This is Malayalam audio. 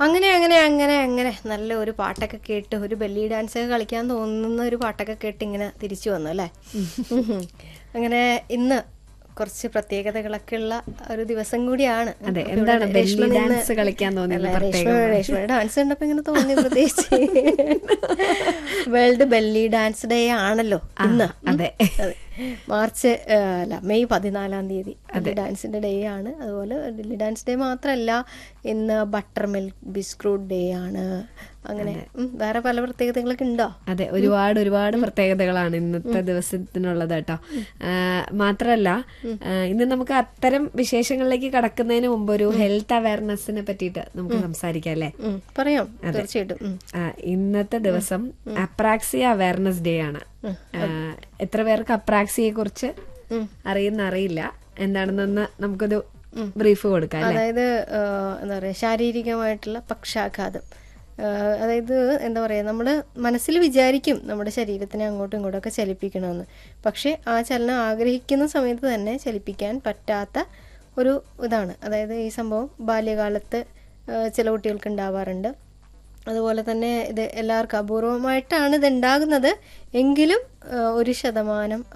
അങ്ങനെ അങ്ങനെ അങ്ങനെ അങ്ങനെ നല്ല ഒരു പാട്ടൊക്കെ കേട്ട് ഒരു ബെല്ലി ഡാൻസ് ഒക്കെ കളിക്കാൻ തോന്നുന്ന ഒരു പാട്ടൊക്കെ കേട്ട് ഇങ്ങനെ തിരിച്ചു വന്നു അല്ലേ ഉം. അങ്ങനെ ഇന്ന് കുറച്ച് പ്രത്യേകതകളൊക്കെ ഉള്ള ഒരു ദിവസം കൂടിയാണ് അതെ, ഇവിടെ എന്താണ് ബെല്ലി രേഷ്മ നിന്ന് ഡാൻസ് കളിക്കാൻ തോന്നിയത് അല്ല, പ്രത്യേകം? രേഷ്മ രേഷ്മയുടെ ഡാൻസ് കണ്ടപ്പോ ഇങ്ങനെ തോന്നി പ്രത്യേകിച്ച് വേൾഡ് ബെല്ലി ഡാൻസ് ഡേ ആണല്ലോ ഇന്ന് അതെ. അതെ. മാർച്ച് ആ, അല്ല മെയ് പതിനാലാം തീയതി ബെല്ലി ഡാൻസിന്റെ ഡേ ആണ് അതുപോലെ ബെല്ലി ഡാൻസ് ഡേ മാത്രമല്ല ഇന്ന് ബട്ടർ മിൽക്ക് ബിസ്ക്രൂട്ട് ഡേ ആണ് അങ്ങനെ ഉം, വേറെ പല പ്രത്യേകതകളൊക്കെ ഉണ്ടോ അതെ ഒരുപാട് ഒരുപാട് പ്രത്യേകതകളാണ് ഇന്നത്തെ ദിവസത്തിനുള്ളത് കേട്ടോ ആ, മാത്രല്ല ആ, ഇന്ന് നമുക്ക് അത്തരം വിശേഷങ്ങളിലേക്ക് കടക്കുന്നതിന് മുമ്പ് ഒരു ഹെൽത്ത് അവയർനെസ്സിനെ പറ്റിയിട്ട് നമുക്ക് സംസാരിക്കാം അല്ലേ ഉം, പറയാം തീർച്ചയായിട്ടും ഉം. ആ, ഇന്നത്തെ ദിവസം അപ്രാക്സിയ അവയർനെസ് ഡേ ആണ് ആ, എത്ര പേർക്ക് അപ്രാക്സിയെ കുറിച്ച് ഉം. അറിയുന്ന അറിയില്ല എന്താണെന്നൊന്ന് നമുക്കൊരു ബ്രീഫ് കൊടുക്കാം അല്ലേ അതായത് ആ, എന്താ പറയുക ശാരീരികമായിട്ടുള്ള പക്ഷാഘാതം ആ, അതായത് എന്താ പറയുക നമ്മൾ മനസ്സിൽ വിചാരിക്കും നമ്മുടെ ശരീരത്തിനെ അങ്ങോട്ടും ഇങ്ങോട്ടും ഒക്കെ ചലിപ്പിക്കണമെന്ന് പക്ഷേ ആ ചലനം ആഗ്രഹിക്കുന്ന സമയത്ത് തന്നെ ചലിപ്പിക്കാൻ പറ്റാത്ത ഒരു ഇതാണ് അതായത് ഈ സംഭവം ബാല്യകാലത്ത് ആ, ചില കുട്ടികൾക്ക് ഉണ്ടാവാറുണ്ട് അതുപോലെ തന്നെ ഇത് എല്ലാവർക്കും അപൂർവമായിട്ടാണ് ഇത് ഉണ്ടാകുന്നത് എങ്കിലും ആ, ഒരു ശതമാനം